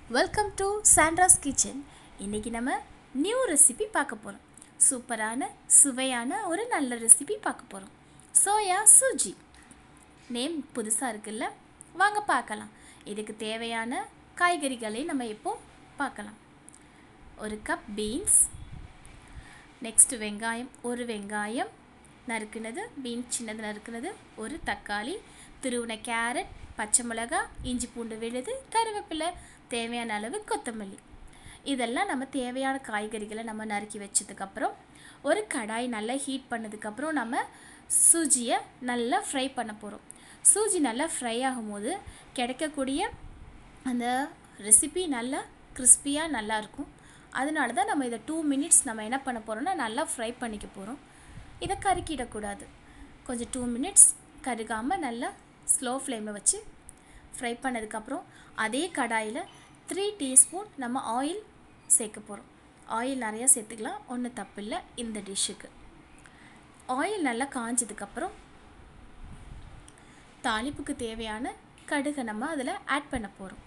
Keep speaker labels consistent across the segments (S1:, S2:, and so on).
S1: welcome to Sandra's kitchen இன்றைக்கி நம்ம new recipe பார்க்க போகிறோம் சூப்பரான சுவையான ஒரு நல்ல ரெசிபி பார்க்க போகிறோம் சோயா சூஜி நேம் புதுசாக இருக்குல்ல வாங்க பார்க்கலாம் இதுக்கு தேவையான காய்கறிகளை நம்ம இப்போ பார்க்கலாம் ஒரு கப் பீன்ஸ் நெக்ஸ்ட் வெங்காயம் ஒரு வெங்காயம் நறுக்குனது பீன்ஸ் சின்னது நறுக்குனது ஒரு தக்காளி துருவின கேரட் பச்சை மிளகா இஞ்சி பூண்டு விழுது கருவேப்பிலை தேவையான அளவு கொத்தமல்லி இதெல்லாம் நம்ம தேவையான காய்கறிகளை நம்ம நறுக்கி வச்சதுக்கப்புறம் ஒரு கடாய் நல்லா ஹீட் பண்ணதுக்கப்புறம் நம்ம சூஜியை நல்லா ஃப்ரை பண்ண போகிறோம் சூஜி நல்லா ஃப்ரை ஆகும்போது கிடைக்கக்கூடிய அந்த ரெசிபி நல்லா கிறிஸ்பியாக நல்லாயிருக்கும் அதனால தான் நம்ம இதை டூ மினிட்ஸ் நம்ம என்ன பண்ண போகிறோம்னா நல்லா ஃப்ரை பண்ணிக்க போகிறோம் இதை கருக்கிடக்கூடாது கொஞ்சம் டூ மினிட்ஸ் கருகாமல் நல்லா ஸ்லோ ஃப்ளேமில் வச்சு ஃப்ரை பண்ணதுக்கப்புறம் அதே கடாயில் த்ரீ டீஸ்பூன் நம்ம ஆயில் சேர்க்க போகிறோம் ஆயில் நிறையா சேர்த்துக்கலாம் ஒன்றும் தப்பில்லை இந்த டிஷ்ஷுக்கு ஆயில் நல்லா காஞ்சதுக்கப்புறம் தாளிப்புக்கு தேவையான கடுகை நம்ம அதில் ஆட் பண்ண போகிறோம்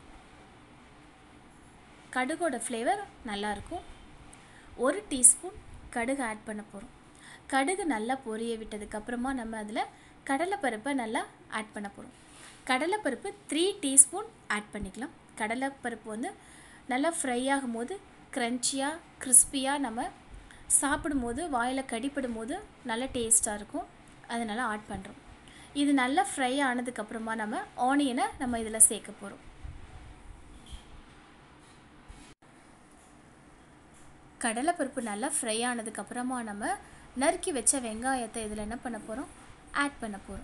S1: கடுகோட ஃப்ளேவர் நல்லாயிருக்கும் ஒரு டீஸ்பூன் கடுகு ஆட் பண்ண போகிறோம் கடுகு நல்லா பொரிய விட்டதுக்கப்புறமா நம்ம அதில் கடலைப்பருப்பை நல்லா ஆட் பண்ண போகிறோம் கடலைப்பருப்பு த்ரீ டீஸ்பூன் ஆட் பண்ணிக்கலாம் கடலைப்பருப்பு வந்து நல்லா ஃப்ரை ஆகும்போது க்ரன்ச்சியாக கிறிஸ்பியாக நம்ம சாப்பிடும்போது வாயில் கடிப்படும் போது நல்ல டேஸ்ட்டாக இருக்கும் அதனால் ஆட் பண்ணுறோம் இது நல்லா ஃப்ரை ஆனதுக்கப்புறமா நம்ம ஆனியனை நம்ம இதில் சேர்க்க போகிறோம் கடலைப்பருப்பு நல்லா ஃப்ரை ஆனதுக்கப்புறமா நம்ம நறுக்கி வச்ச வெங்காயத்தை இதில் என்ன பண்ண போகிறோம் ஆட் பண்ண போகிறோம்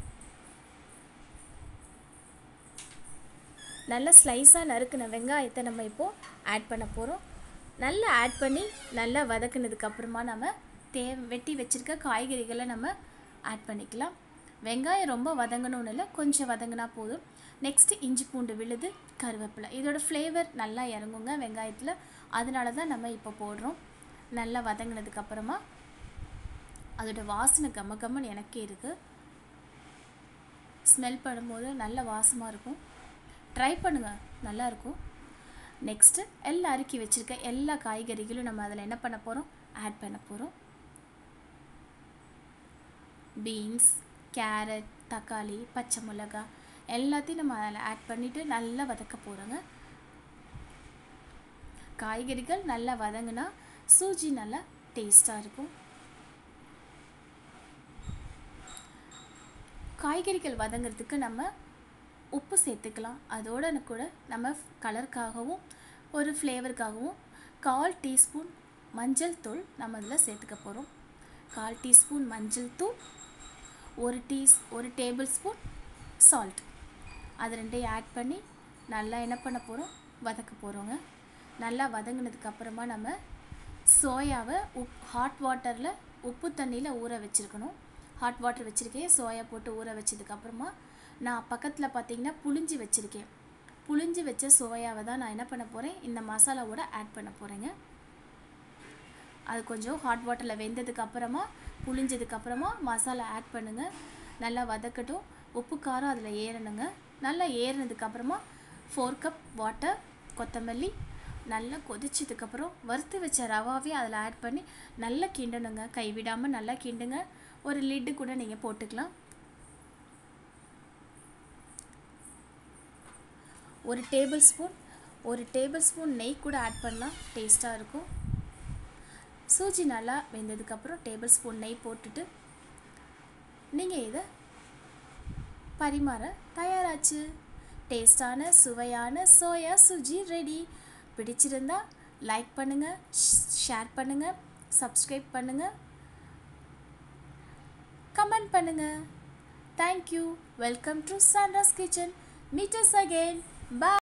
S1: நல்லா ஸ்லைஸாக நறுக்கின வெங்காயத்தை நம்ம இப்போது ஆட் பண்ண போகிறோம் நல்லா ஆட் பண்ணி நல்லா வதக்குனதுக்கப்புறமா நம்ம தே வெட்டி வச்சுருக்க காய்கறிகளை நம்ம ஆட் பண்ணிக்கலாம் வெங்காயம் ரொம்ப வதங்கணும்னு இல்லை கொஞ்சம் வதங்கினா போதும் நெக்ஸ்ட்டு இஞ்சி பூண்டு விழுது கருவேப்பிலை இதோட ஃப்ளேவர் நல்லா இறங்குங்க வெங்காயத்தில் அதனால தான் நம்ம இப்போ போடுறோம் நல்லா வதங்கினதுக்கப்புறமா அதோட வாசனை கம்ம கம்மன்னு எனக்கே இருக்குது ஸ்மெல் பண்ணும்போது நல்ல வாசமாக இருக்கும் ட்ரை பண்ணுங்கள் நல்லாயிருக்கும் நெக்ஸ்ட்டு எல்லாம் அறுக்கி வச்சுருக்க எல்லா காய்கறிகளும் நம்ம அதில் என்ன பண்ண போகிறோம் ஆட் பண்ண போகிறோம் பீன்ஸ் கேரட் தக்காளி பச்சை மிளகா எல்லாத்தையும் நம்ம அதில் ஆட் பண்ணிவிட்டு நல்லா வதக்க போகிறோங்க காய்கறிகள் நல்லா வதங்கினா சூஜி நல்லா டேஸ்ட்டாக இருக்கும் காய்கறிகள் வதங்கிறதுக்கு நம்ம உப்பு சேர்த்துக்கலாம் அதோட கூட நம்ம கலருக்காகவும் ஒரு ஃப்ளேவருக்காகவும் கால் டீஸ்பூன் மஞ்சள் தூள் நம்ம அதில் சேர்த்துக்க போகிறோம் கால் டீஸ்பூன் மஞ்சள் தூள் ஒரு டீஸ் ஒரு டேபிள் ஸ்பூன் சால்ட் அது ரெண்டையும் ஆட் பண்ணி நல்லா என்ன பண்ண போகிறோம் வதக்க போகிறோங்க நல்லா வதங்கினதுக்கப்புறமா நம்ம சோயாவை உப் ஹாட் வாட்டரில் உப்பு தண்ணியில் ஊற வச்சுருக்கணும் ஹாட் வாட்டர் வச்சுருக்கேன் சோயா போட்டு ஊற வச்சதுக்கப்புறமா நான் பக்கத்தில் பார்த்தீங்கன்னா புளிஞ்சு வச்சுருக்கேன் புளிஞ்சு வச்ச சோயாவை தான் நான் என்ன பண்ண போகிறேன் இந்த மசாலாவோட ஆட் பண்ண போகிறேங்க அது கொஞ்சம் ஹாட் வாட்டரில் வெந்ததுக்கு அப்புறமா புளிஞ்சதுக்கு அப்புறமா மசாலா ஆட் பண்ணுங்கள் நல்லா வதக்கட்டும் உப்பு காரம் அதில் ஏறணுங்க நல்லா ஏறினதுக்கு அப்புறமா ஃபோர் கப் வாட்டர் கொத்தமல்லி நல்லா கொதிச்சதுக்கப்புறம் வறுத்து வச்ச ரவாவே அதில் ஆட் பண்ணி நல்லா கிண்டணுங்க கைவிடாமல் நல்லா கிண்டுங்க ஒரு லிட்டு கூட நீங்கள் போட்டுக்கலாம் ஒரு டேபிள் ஸ்பூன் ஒரு டேபிள் ஸ்பூன் நெய் கூட ஆட் பண்ணலாம் டேஸ்ட்டாக இருக்கும் சூஜி நல்லா வெந்ததுக்கப்புறம் டேபிள் ஸ்பூன் நெய் போட்டுட்டு நீங்கள் இதை பரிமாற தயாராச்சு டேஸ்டான சுவையான சோயா சுஜி ரெடி பிடிச்சிருந்தா லைக் பண்ணுங்கள் ஷேர் பண்ணுங்கள் சப்ஸ்கிரைப் பண்ணுங்கள் கமெண்ட் பண்ணுங்கள் thank you welcome to Sandra's kitchen meet us again bye